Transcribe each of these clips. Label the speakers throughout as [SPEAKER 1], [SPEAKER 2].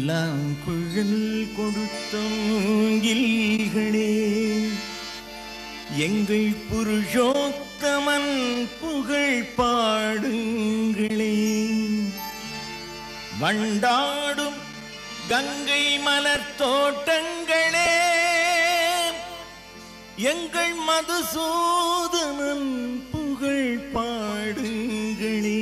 [SPEAKER 1] லாங்குழல் கொடுத்தோங்கில்களே எங்கள் புருஷோத்தமன் புகழ் பாடுங்களே வண்டாடும் கங்கை மலர் தோட்டங்களே எங்கள் மதுசூதனன் புகழ் பாடுங்களே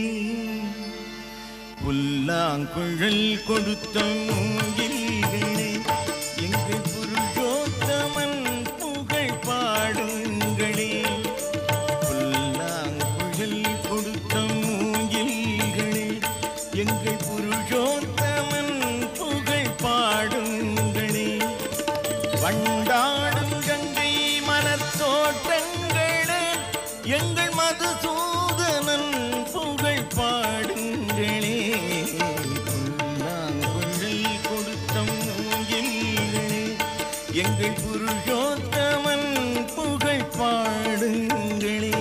[SPEAKER 1] புல்லாங்குழல் கொடுத்தோங்கில்களே எங்கள் புருஷோத்தமன் புகழ் பாடுங்களே புல்லாங்குழல் கொடுத்தோங்கில்களே எங்கள் புருஷோத்தமன் புகழ் பாடுங்களே வண்டாடும் கங்கை மலர் தோட்டங்களே எங்கள் மதுசூதனன் புகழ் பாடுங்களே புல்லாங்குழல் கொடுத்தம் ஊங்கில்களே எங்கள் புருஷோத்தமன் புகழ் பாடுங்களே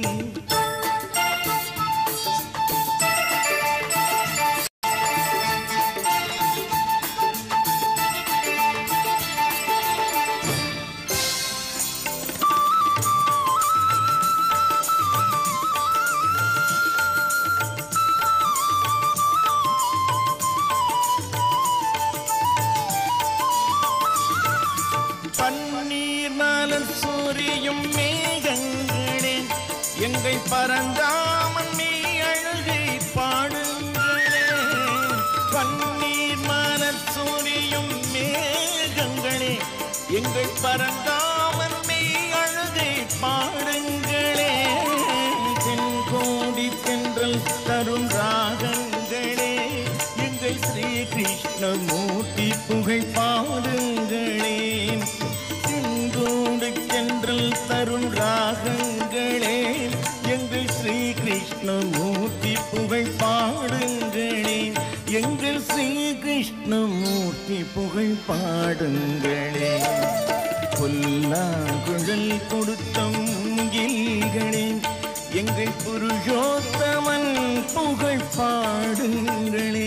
[SPEAKER 1] பன்னீர் மலர் சூரியும் மேகங்களே எங்கள் பரந்தாமன் மீ அழகை பாடுங்களே பன்னீர் மலர் சூரியும் மேகங்களே எங்கள் பரந்தாமன் மீ அழகை பாடுங்களே தென்கோடி தென்றல் தரும் ராகங்களே எங்கள் ஸ்ரீ கிருஷ்ணமூர்த்தி புகழ் பாடுங்களே தென்கோடி தென்றல் தரும் ராகங்களே எங்கள் ஸ்ரீ கிருஷ்ணமூர்த்தி புகழ் பாடுங்களே எங்கள் ஸ்ரீ கிருஷ்ணமூர்த்தி புகழ் பாடுங்களே புல்லாங்குழல் கொடுத்தம் கில்களே எங்கள் புருஷோத்தமன் புகழ் பாடுங்களே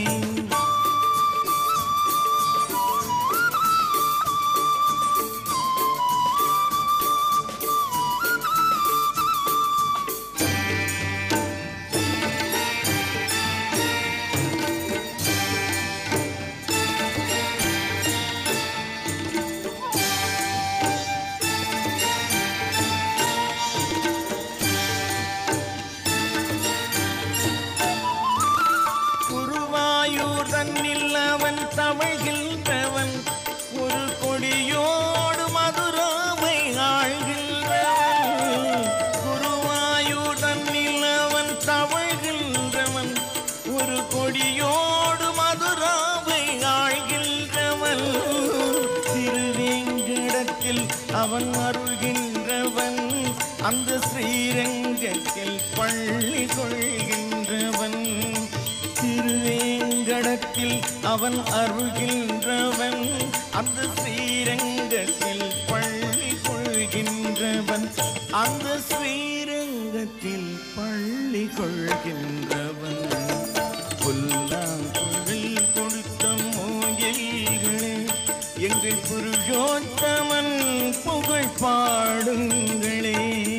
[SPEAKER 1] குருவாயூர் தன்னில் அவன் தமிழ்கின்றவன் ஒரு கொடியோடு மதுராமை ஆழ்கின்றவன் குருவாயூர் தன்னில் அவன் தமிழ்கின்றவன் ஒரு கொடியோடு மதுராவை ஆழ்கின்றவன் திருவேங்கடத்தில் அவன் அருள்கின்றவன் அந்த ஸ்ரீரங்கத்தில் பள்ளி கொள்கின்றவன் திருவேங்கடத்தில் அவன் அருள்கின்றவன் அந்த ஸ்ரீரங்கத்தில் பள்ளி கொள்கின்றவன் அந்த ஸ்ரீரங்கத்தில் பள்ளி கொள்கின்றவன் புல்லாங்குழல் கொடுத்த மோகில்களே எங்கள் புருஷோத்தமன் புகழ் பாடுங்களே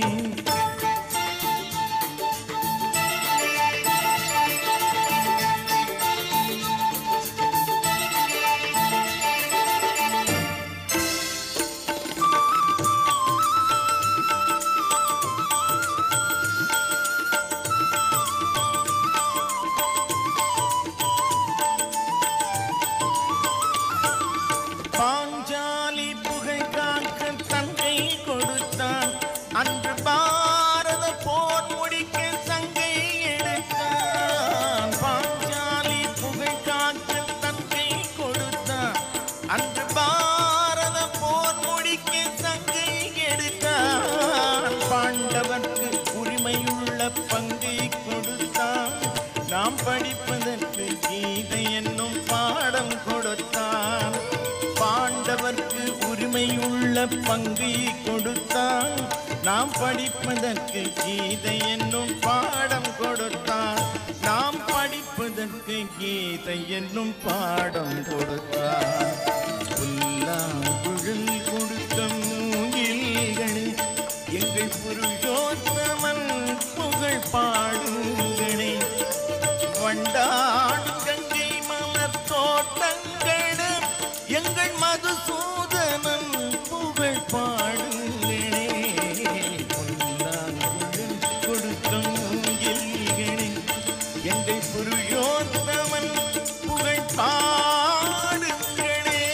[SPEAKER 1] பாஞ்சாலி புகழ் காக்க தங்கை கொடுத்தான் அன்று பாரத போர் முடிக்க சங்கை எடுத்தான் பாஞ்சாலி புகழ் காக்க தங்கை கொடுத்தான் அன்று பாரத போர் முடிக்க சங்கை எடுத்தான் பாண்டவர்க்கு உரிமையுள்ள பங்கை கொடுத்தான் நாம் படிப்பதற்கு கீதை என்னும் பாடம் கொடுத்தான் பாண்டவர்க்கு உரிமையுள்ள பங்கை கொடுத்தான் நாம் படிப்பதற்கு கீதை என்னும் பாடம் கொடுத்தான் நாம் படிப்ப படிப்பதற்கு கீதை என்னும் பாடம் கொடுத்தார் புல்லாங்குழல் கொடுத்த மூங்கில்களே எங்கள் புருஷோத்தமன் புகழ் பாடுங்களே வண்டாடு கங்கை மலர் தோட்டங்களும் எங்கள் மதுசூதனன் புகழ் பாடுங்களே பொன்னாங்குழல் கொடுக்கும் மூங்கில்களே எங்கள் புருஷோத்தமன் புகழ் பாடுங்களே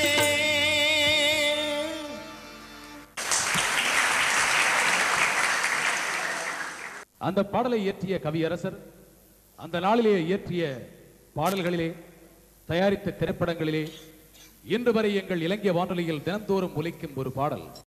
[SPEAKER 2] அந்த பாடலை இயற்றிய கவியரசர் அந்த நாளிலே இயற்றிய பாடல்களிலே தயாரித்த திரைப்படங்களிலே இன்று வரை எங்கள் இலங்கை வானொலியில் தினந்தோறும் ஒலிக்கும் ஒரு பாடல்